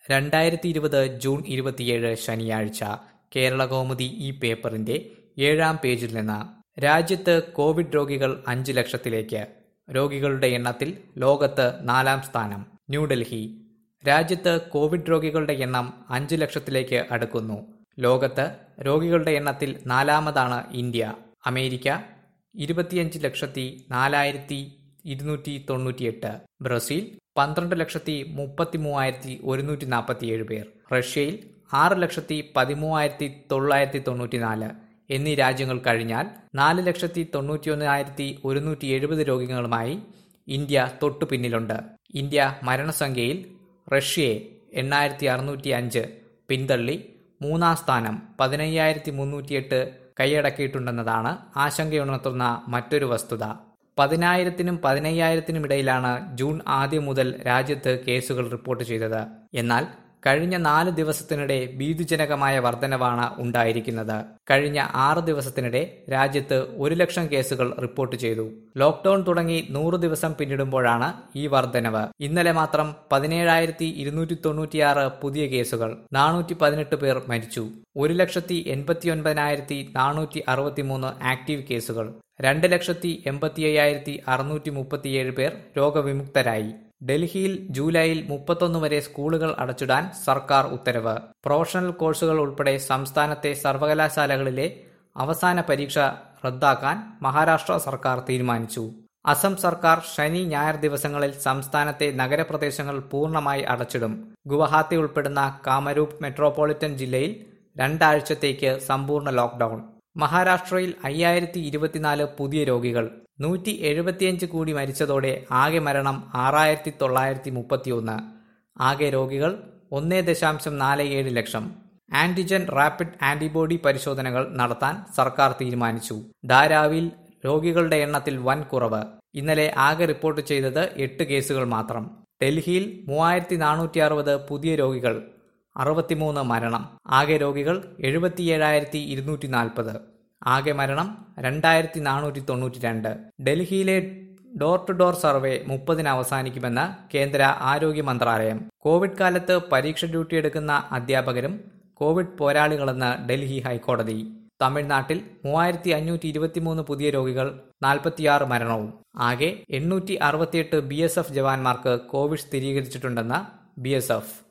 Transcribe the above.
രണ്ടായിരത്തി ഇരുപത് ജൂൺ ഇരുപത്തിയേഴ് ശനിയാഴ്ച കേരളകൗമുദി ഈ പേപ്പറിന്റെ ഏഴാം പേജിൽ നിന്ന് രാജ്യത്ത് കോവിഡ് രോഗികൾ അഞ്ച് ലക്ഷത്തിലേക്ക് രോഗികളുടെ എണ്ണത്തിൽ ലോകത്ത് നാലാം സ്ഥാനം ന്യൂഡൽഹി രാജ്യത്ത് കോവിഡ് രോഗികളുടെ എണ്ണം അഞ്ച് ലക്ഷത്തിലേക്ക് അടുക്കുന്നു ലോകത്ത് രോഗികളുടെ എണ്ണത്തിൽ നാലാമതാണ് ഇന്ത്യ അമേരിക്ക ഇരുപത്തിയഞ്ച് ലക്ഷത്തി നാലായിരത്തി ഇരുന്നൂറ്റി തൊണ്ണൂറ്റിയെട്ട് ബ്രസീൽ പന്ത്രണ്ട് ലക്ഷത്തി മുപ്പത്തി മൂവായിരത്തി ഒരുന്നൂറ്റി നാൽപ്പത്തിയേഴ് പേർ റഷ്യയിൽ ആറ് ലക്ഷത്തി പതിമൂവായിരത്തി തൊള്ളായിരത്തി തൊണ്ണൂറ്റിനാല് എന്നീ രാജ്യങ്ങൾ കഴിഞ്ഞാൽ നാല് ലക്ഷത്തി തൊണ്ണൂറ്റിയൊന്നായിരത്തി ഒരുന്നൂറ്റി എഴുപത് രോഗികളുമായി ഇന്ത്യ തൊട്ടു പിന്നിലുണ്ട് ഇന്ത്യ മരണസംഖ്യയിൽ റഷ്യയെ എണ്ണായിരത്തി അറുന്നൂറ്റി അഞ്ച് പിന്തള്ളി മൂന്നാം സ്ഥാനം പതിനയ്യായിരത്തി മുന്നൂറ്റിയെട്ട് കൈയടക്കിയിട്ടുണ്ടെന്നതാണ് ആശങ്കയുണർത്തുന്ന മറ്റൊരു വസ്തുത പതിനായിരത്തിനും പതിനയ്യായിരത്തിനും ഇടയിലാണ് ജൂൺ ആദ്യം മുതൽ രാജ്യത്ത് കേസുകൾ റിപ്പോർട്ട് ചെയ്തത് എന്നാൽ കഴിഞ്ഞ നാല് ദിവസത്തിനിടെ ഭീതിജനകമായ വർധനവാണ് ഉണ്ടായിരിക്കുന്നത് കഴിഞ്ഞ ആറ് ദിവസത്തിനിടെ രാജ്യത്ത് ഒരു ലക്ഷം കേസുകൾ റിപ്പോർട്ട് ചെയ്തു ലോക്ഡൌൺ തുടങ്ങി നൂറ് ദിവസം പിന്നിടുമ്പോഴാണ് ഈ വർധനവ് ഇന്നലെ മാത്രം പതിനേഴായിരത്തി ഇരുന്നൂറ്റി തൊണ്ണൂറ്റിയാറ് പുതിയ കേസുകൾ നാനൂറ്റി പതിനെട്ട് പേർ മരിച്ചു ഒരു ലക്ഷത്തി എൺപത്തി ഒൻപതിനായിരത്തി നാനൂറ്റി അറുപത്തിമൂന്ന് ആക്റ്റീവ് കേസുകൾ രണ്ട് ലക്ഷത്തി എൺപത്തി അയ്യായിരത്തി അറുന്നൂറ്റി മുപ്പത്തിയേഴ് പേർ രോഗവിമുക്തരായി ഡൽഹിയിൽ ജൂലൈയിൽ മുപ്പത്തൊന്ന് വരെ സ്കൂളുകൾ അടച്ചിടാൻ സർക്കാർ ഉത്തരവ് പ്രൊഫഷണൽ കോഴ്സുകൾ ഉൾപ്പെടെ സംസ്ഥാനത്തെ സർവകലാശാലകളിലെ അവസാന പരീക്ഷ റദ്ദാക്കാൻ മഹാരാഷ്ട്ര സർക്കാർ തീരുമാനിച്ചു അസം സർക്കാർ ശനി ഞായർ ദിവസങ്ങളിൽ സംസ്ഥാനത്തെ നഗരപ്രദേശങ്ങൾ പൂർണ്ണമായി അടച്ചിടും ഗുവഹാത്തി ഉൾപ്പെടുന്ന കാമരൂപ് മെട്രോപൊളിറ്റൻ ജില്ലയിൽ രണ്ടാഴ്ചത്തേക്ക് സമ്പൂർണ്ണ ലോക്ഡൌൺ മഹാരാഷ്ട്രയിൽ അയ്യായിരത്തി ഇരുപത്തിനാല് പുതിയ രോഗികൾ നൂറ്റി എഴുപത്തിയഞ്ച് കൂടി മരിച്ചതോടെ ആകെ മരണം ആറായിരത്തി തൊള്ളായിരത്തി മുപ്പത്തിയൊന്ന് ആകെ രോഗികൾ ഒന്നേ ദശാംശം നാല് ഏഴ് ലക്ഷം ആന്റിജൻ റാപ്പിഡ് ആന്റിബോഡി പരിശോധനകൾ നടത്താൻ സർക്കാർ തീരുമാനിച്ചു ധാരാവിൽ രോഗികളുടെ എണ്ണത്തിൽ വൻ കുറവ് ഇന്നലെ ആകെ റിപ്പോർട്ട് ചെയ്തത് എട്ട് കേസുകൾ മാത്രം ഡൽഹിയിൽ മൂവായിരത്തി നാനൂറ്റി അറുപത് പുതിയ രോഗികൾ അറുപത്തിമൂന്ന് മരണം ആകെ രോഗികൾ എഴുപത്തിയേഴായിരത്തി ഇരുന്നൂറ്റി നാൽപ്പത് ആകെ മരണം രണ്ടായിരത്തി നാനൂറ്റി തൊണ്ണൂറ്റി രണ്ട് ഡൽഹിയിലെ ഡോർ ടു ഡോർ സർവേ മുപ്പതിന് അവസാനിക്കുമെന്ന് കേന്ദ്ര ആരോഗ്യ മന്ത്രാലയം കോവിഡ് കാലത്ത് പരീക്ഷ ഡ്യൂട്ടി എടുക്കുന്ന അധ്യാപകരും കോവിഡ് പോരാളികളെന്ന് ഡൽഹി ഹൈക്കോടതി തമിഴ്നാട്ടിൽ മൂവായിരത്തി അഞ്ഞൂറ്റി ഇരുപത്തിമൂന്ന് പുതിയ രോഗികൾ നാൽപ്പത്തിയാറ് മരണവും ആകെ എണ്ണൂറ്റി അറുപത്തിയെട്ട് ബി എസ് എഫ് ജവാന്മാർക്ക് കോവിഡ് സ്ഥിരീകരിച്ചിട്ടുണ്ടെന്ന് ബി എസ് എഫ്